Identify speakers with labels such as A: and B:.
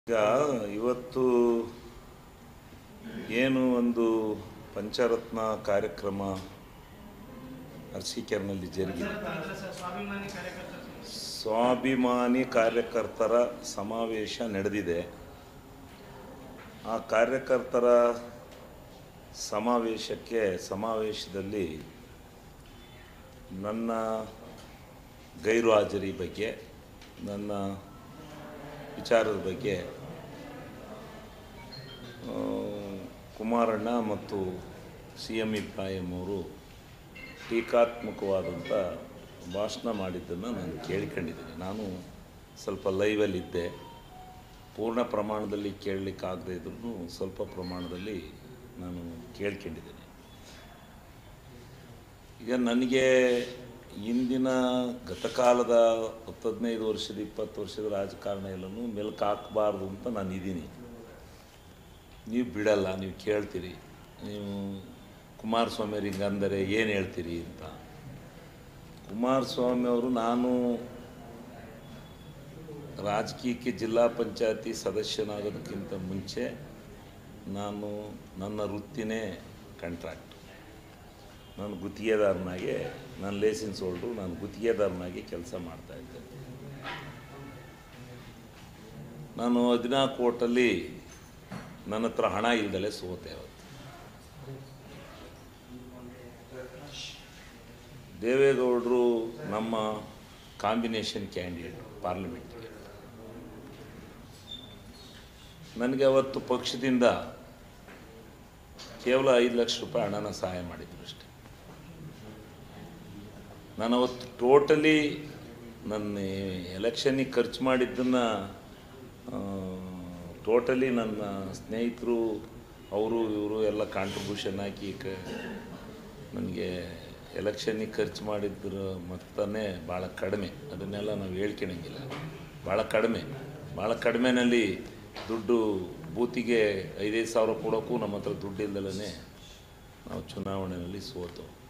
A: ಈಗ ಇವತ್ತು ಏನು ಒಂದು ಪಂಚರತ್ನ ಕಾರ್ಯಕ್ರಮ ಅರಸೀಕೆರೆನಲ್ಲಿ ಜರುಗಿದೆ
B: ಸ್ವಾಭಿಮಾನಿ ಕಾರ್ಯಕರ್ತರು
A: ಸ್ವಾಭಿಮಾನಿ ಕಾರ್ಯಕರ್ತರ ಸಮಾವೇಶ ನಡೆದಿದೆ ಆ ಕಾರ್ಯಕರ್ತರ ಸಮಾವೇಶಕ್ಕೆ ಸಮಾವೇಶದಲ್ಲಿ ನನ್ನ ಗೈರು ಹಾಜರಿ ಬಗ್ಗೆ ನನ್ನ ವಿಚಾರದ ಬಗ್ಗೆ ಆ, ಕುಮಾರಣ್ಣ ಮತ್ತು ಸಿ ಎಂ ಇಬ್ರಾಹಿಂ ಅವರು ಟೀಕಾತ್ಮಕವಾದಂಥ ಭಾಷಣ ಮಾಡಿದ್ದನ್ನು ನಾನು ಕೇಳ್ಕೊಂಡಿದ್ದೀನಿ ನಾನು ಸ್ವಲ್ಪ ಲೈವಲ್ಲಿದ್ದೆ ಪೂರ್ಣ ಪ್ರಮಾಣದಲ್ಲಿ ಕೇಳಲಿಕ್ಕಾಗದೇ ಇದ್ರೂ ಸ್ವಲ್ಪ ಪ್ರಮಾಣದಲ್ಲಿ ನಾನು ಕೇಳ್ಕೊಂಡಿದ್ದೀನಿ ಈಗ ನನಗೆ ಇಂದಿನ ಗತಕಾಲದ ಹತ್ತು ಹದಿನೈದು ವರ್ಷದ ಇಪ್ಪತ್ತು ವರ್ಷದ ರಾಜಕಾರಣ ಎಲ್ಲನೂ ಮೆಲ್ಕು ಹಾಕಬಾರ್ದು ಅಂತ ನಾನು ಇದ್ದೀನಿ ನೀವು ಬಿಡಲ್ಲ ನೀವು ಕೇಳ್ತೀರಿ ನೀವು ಕುಮಾರಸ್ವಾಮಿ ಅವ್ರು ಹಿಂಗೆ ಅಂದರೆ ಏನು ಹೇಳ್ತೀರಿ ಅಂತ ಕುಮಾರಸ್ವಾಮಿ ಅವರು ನಾನು ರಾಜಕೀಯಕ್ಕೆ ಜಿಲ್ಲಾ ಪಂಚಾಯತಿ ಸದಸ್ಯನಾಗೋದಕ್ಕಿಂತ ಮುಂಚೆ ನಾನು ನನ್ನ ವೃತ್ತಿನೇ ಕಾಂಟ್ರಾಕ್ಟ್ ನಾನು ಗುತ್ತಿಗೆದಾರನಾಗೆ ನಾನು ಲೈಸೆನ್ಸ್ ಹೋಲ್ಡ್ರು ನಾನು ಗುತ್ತಿಗೆದಾರನಾಗಿ ಕೆಲಸ ಮಾಡ್ತಾಯಿದ್ದೆ ನಾನು ಹದಿನಾಲ್ಕು ಕೋಟಲ್ಲಿ ನನ್ನ ಹತ್ರ ಹಣ ಇಲ್ದಲೆ ಸೋತೆ ಅವತ್ತು ದೇವೇಗೌಡರು ನಮ್ಮ ಕಾಂಬಿನೇಷನ್ ಕ್ಯಾಂಡಿಡೇಟ್ ಪಾರ್ಲಿಮೆಂಟ್ಗೆ ನನಗೆ ಅವತ್ತು ಪಕ್ಷದಿಂದ ಕೇವಲ ಐದು ಲಕ್ಷ ರೂಪಾಯಿ ಹಣನ ಸಹಾಯ ಮಾಡಿದ್ರು ಅಷ್ಟೆ ನಾನು ಅವತ್ತು ಟೋಟಲಿ ನನ್ನ ಎಲೆಕ್ಷನ್ನಿಗೆ ಖರ್ಚು ಮಾಡಿದ್ದನ್ನು ಟೋಟಲಿ ನನ್ನ ಸ್ನೇಹಿತರು ಅವರು ಇವರು ಎಲ್ಲ ಕಾಂಟ್ರಿಬ್ಯೂಷನ್ ಹಾಕಿ ಕ ನನಗೆ ಎಲೆಕ್ಷನ್ನಿಗೆ ಖರ್ಚು ಮಾಡಿದ್ರ ಮೊತ್ತನೇ ಭಾಳ ಕಡಿಮೆ ಅದನ್ನೆಲ್ಲ ನಾವು ಹೇಳ್ಕೊಳಂಗಿಲ್ಲ ಭಾಳ ಕಡಿಮೆ ಭಾಳ ಕಡಿಮೆನಲ್ಲಿ ದುಡ್ಡು ಬೂತಿಗೆ ಐದೈದು ಸಾವಿರ ಕೊಡೋಕ್ಕೂ ನಮ್ಮ ಹತ್ರ ದುಡ್ಡು ಇಲ್ದಲೇ ನಾವು ಚುನಾವಣೆಯಲ್ಲಿ ಸೋತು